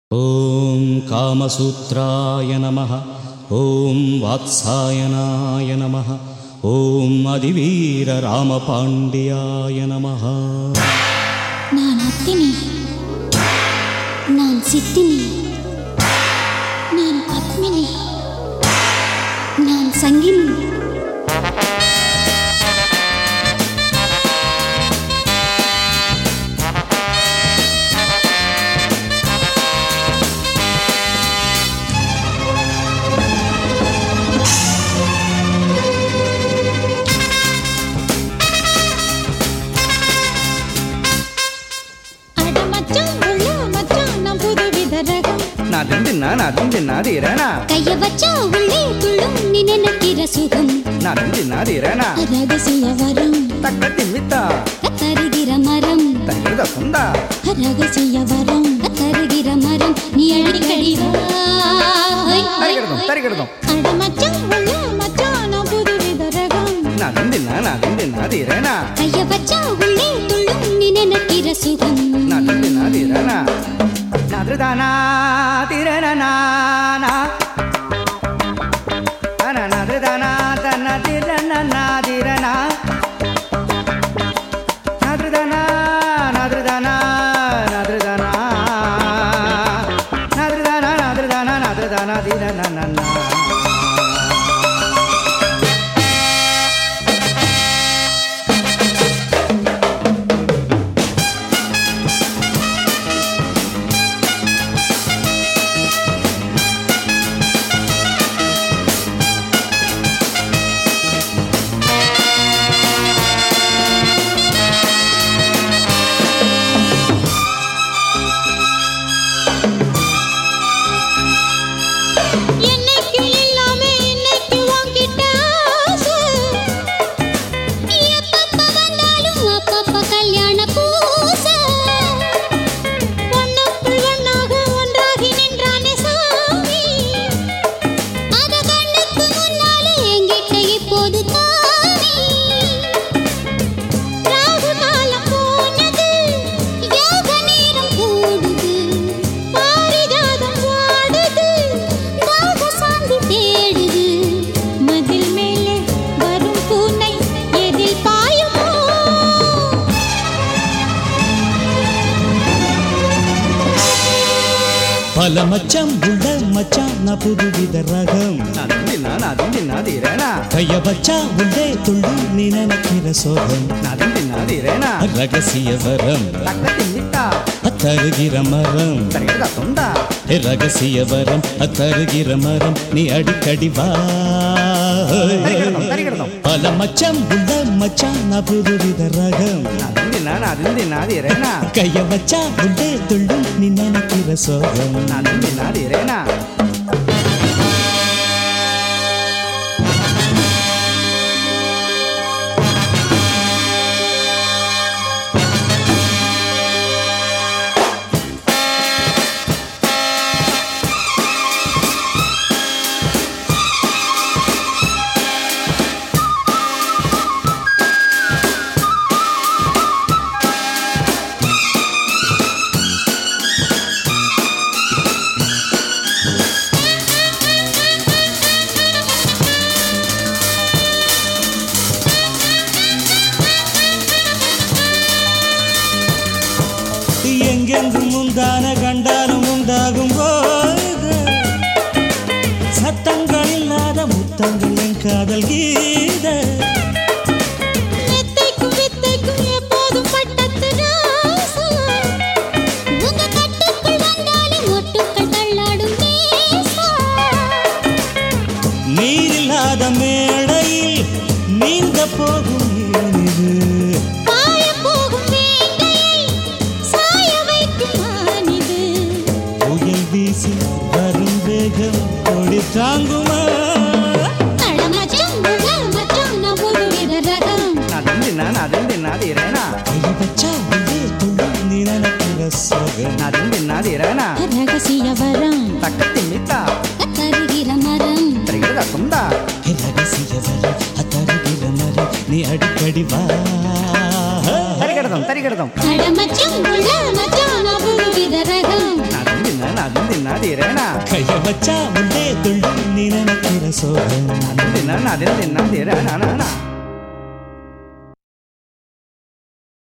ॐ कामसूत्राय नमः ॐ वात्सायनाय नमः ॐ அதிவீரராமபாண்டியாய நமः நான் அத்தினி நான் சித்தினி நான் பத்மினி நான் சங்கினி அட மச்சான் உள்ள மச்சான் நான் புதுவித ரகம் நாதிந்தின்னா நாதிந்தின்னா தீரனா கைய வச்சா உள்ளே துள்ளும் நீ நினைக்கிற சுகம் நாதிந்தின்னா தீரனா ரகசிய வரம் தக்க திம்மித்தா தருகிற மரம் தங்கிருத சுந்தா ரகசிய வரம் தருகிற மரம் நீ அடிக்கடி வா. தரிகிடதும் தரிகிடதும் அட மச்சான் உள்ள மச்சான் நான் புதுவித ரகம் நாதிந்தின்னா நாதிந்தின்னா தீரனா கைய வச்சா உள்ளே துள்ளும் நீ நினைக்கிற சுகம் நாதிந்தின்னா தீரனா நாதிருதானா தீரனா நாதிருதானா தன்ன தீரனா தீரனா நாதிருதானா நாதிருதானா நாதிருதானா நாதிருதானா நாதிருதானா நாதிருதானா தீரனா என்னைக்கு இல்லாம இன்னைக்கு வாங்கிட்ட ஆசை. எப்பப்ப வந்தாலும் அப்பப்ப கல்யாண பூசை ஒண்ணுக்குள் ஒண்ணாக ஒன்றாகி நின்றானே சாமி அத கண்ணுக்கு முன்னாலே எங்கிட்ட இப்போது காமி ராகு காலம் போனது யோக நேரம் கூடுது பாரிஜாதம் வாடுது தாக சாந்தி தேடுது மதில் மேலே வரும் பூனை எதில் பாயுமோ பல மச்சம் உள்ள மச்சான் நான் புதுவித ரகம் நாதிந்தின்னா நாதிந்தின்னா தீரனா கைய வச்சா உள்ளே துள்ளும் நீ நினைக்கிற சோகம் நாதிந்தின்னா தீரனா ரகசிய வரம் தக்க திம்மித்தா தருகிற மரம் தரிகிடத சுந்தா ரகசிய வரம் தருகிற மரம் நீ அடிக்கடி வா தரிகிடதும் தரிகிடதும் பல மச்சம் உள்ள மச்சான் நான் புதுவித ரகம் நாதிந்தின்னா நாதிந்தின்னா தீரனா கைய வச்சா உள்ளே துள்ளும் நீ நினைக்கிற சோகம் நாதிந்தின்னா தீரனா எங்கெங்கும் முந்தான கண்டாலும் உண்டாகும் போது சத்தங்கள் இல்லாத முத்தங்கள் என் காதல் கீத மெத்தைக்கும் வித்தைக்கும் எப்போதும் பட்டத்து ராசா உங்க கட்டுக்குள் வந்தாலே மொட்டுக்கள் தள்ளாடும் பேசா நீரில்லாத மேடையில் நீந்த போகும் ஏனிது பாய போகும் வேங்கையை சாய வைக்கும் மானிது புயல் வீசி வரும் வேகம் கொடி தாங்குமா அட மச்சான் உள்ள மச்சான் நான் புதுவித ரகம் நாதிந்தின்னா நாதிந்தின்னா தீரனா கையை வச்சா உள்ளே துள்ளும் நீ நினைக்கிற சோகம் நாதிந்தின்னா தீரனா ரகசிய வரம் தக்க திம்மித்தா தருகிற மரம் தரிகிடத சுந்தா ரகசிய வரம் தருகிற மரம் நீ அடிக்கடி வா தரிகிடதும் தரிகிடதும் அட மச்சான் உள்ள மச்சான் நான் புதுவித ரகம் நான் அதுவும் தின்னாதீரேனா கைய வச்சா முன்னே துள்ளும் நீ நினைக்கிற சோகம் அதுவும் தின்னா அதுவும் தின்னாதீரேனா